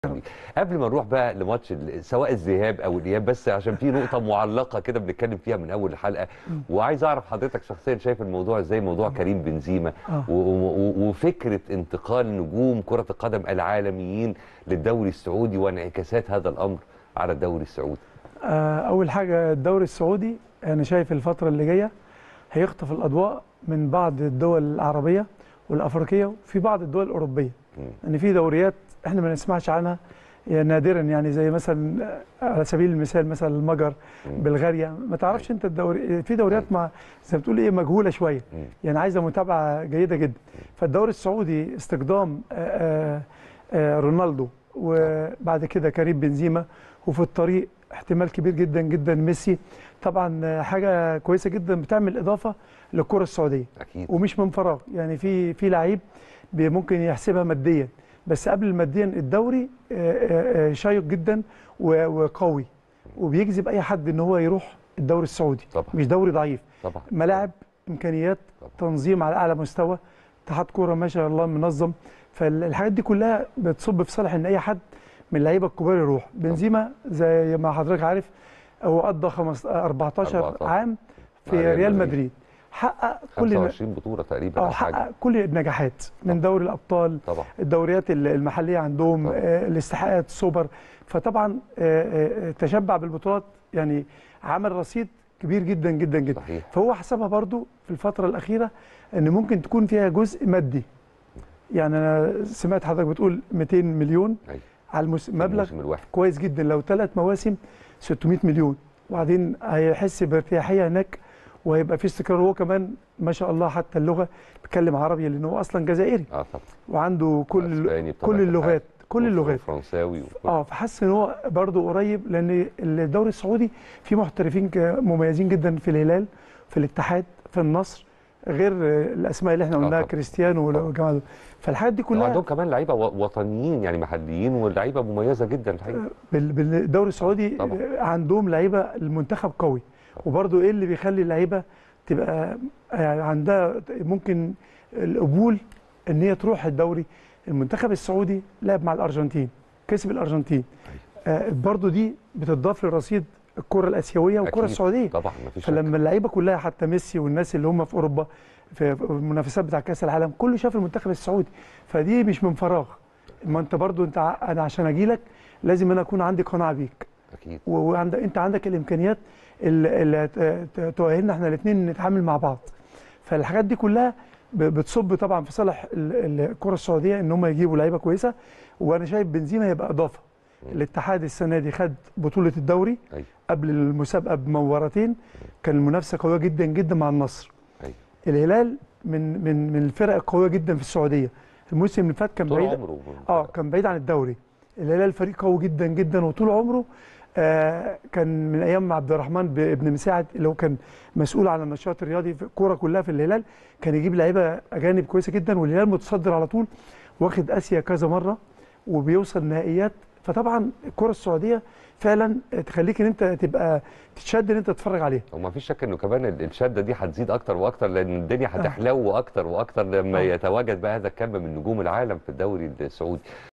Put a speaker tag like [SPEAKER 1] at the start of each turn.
[SPEAKER 1] قبل ما نروح بقى لماتش ال- سواء الذهاب او الاياب بس عشان في نقطه معلقه كده بنتكلم فيها من اول الحلقه وعايز اعرف حضرتك شخصيا شايف الموضوع ازاي موضوع كريم بنزيما
[SPEAKER 2] آه.
[SPEAKER 1] و- و- و- وفكره انتقال نجوم كره القدم العالميين للدوري السعودي وانعكاسات هذا الامر على الدوري السعودي
[SPEAKER 2] آه، اول حاجه الدوري السعودي انا شايف الفتره اللي جايه هيخطف الاضواء من بعض الدول العربيه والافريقيه وفي بعض الدول الاوروبيه
[SPEAKER 1] مم.
[SPEAKER 2] ان في دوريات احنا ما نسمعش عنها يعني نادرا يعني زي مثلا آه، على سبيل المثال مثلا المجر
[SPEAKER 1] مم.
[SPEAKER 2] بلغاريا ما تعرفش انت الدوري في دوريات مع زي ما بتقول ايه مجهوله شويه
[SPEAKER 1] مم.
[SPEAKER 2] يعني عايزه متابعه جيده جدا فالدوري السعودي استقدام آه، آه، آه، رونالدو وبعد كده كريم بنزيما وفي الطريق احتمال كبير جدا جدا ميسي طبعا آه، حاجه كويسه جدا بتعمل اضافه للكره السعوديه
[SPEAKER 1] اكيد
[SPEAKER 2] ومش من فراغ يعني في في لعيب بي- ممكن يحسبها ماديا بس قبل ماديا الدوري آه، آه، آه، شيق جدا و- وقوي وبيجذب اي حد ان هو يروح الدوري السعودي
[SPEAKER 1] طبعا
[SPEAKER 2] مش دوري ضعيف
[SPEAKER 1] طبعا
[SPEAKER 2] ملاعب امكانيات
[SPEAKER 1] طبعا.
[SPEAKER 2] تنظيم على اعلى مستوى اتحاد كوره ما شاء الله منظم فالحاجات دي كلها بتصب في صالح ان اي حد من اللعيبه الكبار يروح بنزيما زي ما حضرتك عارف هو قضى خمس- 14
[SPEAKER 1] 14
[SPEAKER 2] عام
[SPEAKER 1] مع
[SPEAKER 2] في
[SPEAKER 1] ريال
[SPEAKER 2] ريال
[SPEAKER 1] مدريد.
[SPEAKER 2] مدريد حقق كل الن-
[SPEAKER 1] 25 بطوله تقريبا
[SPEAKER 2] اه
[SPEAKER 1] او حاجه
[SPEAKER 2] حقق كل النجاحات من
[SPEAKER 1] طبعا.
[SPEAKER 2] دوري الابطال
[SPEAKER 1] طبعا
[SPEAKER 2] الدوريات ال- المحليه عندهم
[SPEAKER 1] طبعا.
[SPEAKER 2] آه، الاستحقاقات السوبر فطبعا آه، آه، تشبع بالبطولات يعني عمل رصيد كبير جدا جدا جدا
[SPEAKER 1] صحيح
[SPEAKER 2] فهو حسبها برضو في الفترة الأخيرة أن ممكن تكون فيها جزء مادي يعني أنا سمعت حضرتك بتقول 200 مليون
[SPEAKER 1] أيوة.
[SPEAKER 2] على المس... مبلغ
[SPEAKER 1] الموسم الواحد
[SPEAKER 2] كويس جدا لو ثلاث مواسم 600 مليون وبعدين هيحس بارتياحية هناك وهيبقى في استقرار هو كمان ما شاء الله حتى اللغة بيتكلم عربي لأنه هو أصلا جزائري
[SPEAKER 1] اه طبعا
[SPEAKER 2] وعنده كل
[SPEAKER 1] أسباني بطبيعة
[SPEAKER 2] كل اللغات كل
[SPEAKER 1] الحال.
[SPEAKER 2] اللغات
[SPEAKER 1] فرنساوي وكل
[SPEAKER 2] اه فحس ان هو برضه قريب لان الدوري السعودي فيه محترفين ك- مميزين جدا في الهلال في الاتحاد في النصر غير آه، الاسماء اللي احنا
[SPEAKER 1] آه
[SPEAKER 2] قلناها
[SPEAKER 1] طبعا.
[SPEAKER 2] كريستيانو
[SPEAKER 1] طبعا.
[SPEAKER 2] والجماعه دول فالحاجات دي
[SPEAKER 1] وعندهم
[SPEAKER 2] كلها
[SPEAKER 1] كمان لعيبه و- وطنيين يعني محليين ولعيبه مميزه جدا الحقيقه
[SPEAKER 2] بال- بالدوري السعودي
[SPEAKER 1] طبعا.
[SPEAKER 2] آه، عندهم لعيبه المنتخب قوي وبرضه ايه اللي بيخلي اللعيبه تبقى يعني عندها ممكن القبول ان هي تروح الدوري المنتخب السعودي لعب مع الارجنتين كسب الارجنتين آه برضه دي بتضاف لرصيد الكره الاسيويه والكره
[SPEAKER 1] أكيد.
[SPEAKER 2] السعوديه
[SPEAKER 1] طبعا مفيش شك
[SPEAKER 2] فلما اللعيبه كلها حتى ميسي والناس اللي هم في اوروبا في في المنافسات بتاع كاس العالم كله شاف المنتخب السعودي فدي مش من فراغ ما انت برضو انت ع- انا عشان اجي لك لازم انا اكون عندي قناعه بيك
[SPEAKER 1] اكيد
[SPEAKER 2] وعندك انت عندك الامكانيات اللي اللي ت- ت- تؤهلنا احنا الاثنين نتعامل مع بعض فالحاجات دي كلها ب- بتصب طبعا في صالح ال- ال- الكره السعوديه ان هم يجيبوا لعيبه كويسه وانا شايف بنزيما هيبقى اضافه
[SPEAKER 1] مم.
[SPEAKER 2] الاتحاد السنه دي خد بطوله الدوري
[SPEAKER 1] أيوة.
[SPEAKER 2] قبل المسابقه بمورتين كان المنافسه قويه جدا جدا مع النصر
[SPEAKER 1] أيوة.
[SPEAKER 2] الهلال من من من الفرق القويه جدا في السعوديه الموسم اللي فات كان
[SPEAKER 1] طول
[SPEAKER 2] بعيد
[SPEAKER 1] عمره
[SPEAKER 2] اه كان بعيد عن الدوري الهلال فريق قوي جدا جدا وطول عمره آه كان من ايام عبد الرحمن ب- ابن مساعد اللي هو كان مسؤول عن النشاط الرياضي في الكوره كلها في الهلال كان يجيب لعيبه اجانب كويسه جدا والهلال متصدر على طول واخد اسيا كذا مره وبيوصل نهائيات فطبعا الكره السعوديه فعلا تخليك ان انت تبقى تتشد ان انت تتفرج عليها
[SPEAKER 1] وما فيش شك انه كمان ال- الشده دي هتزيد اكتر واكتر لان الدنيا هتحلو اكتر واكتر لما
[SPEAKER 2] آه.
[SPEAKER 1] يتواجد بقى هذا الكم من نجوم العالم في الدوري السعودي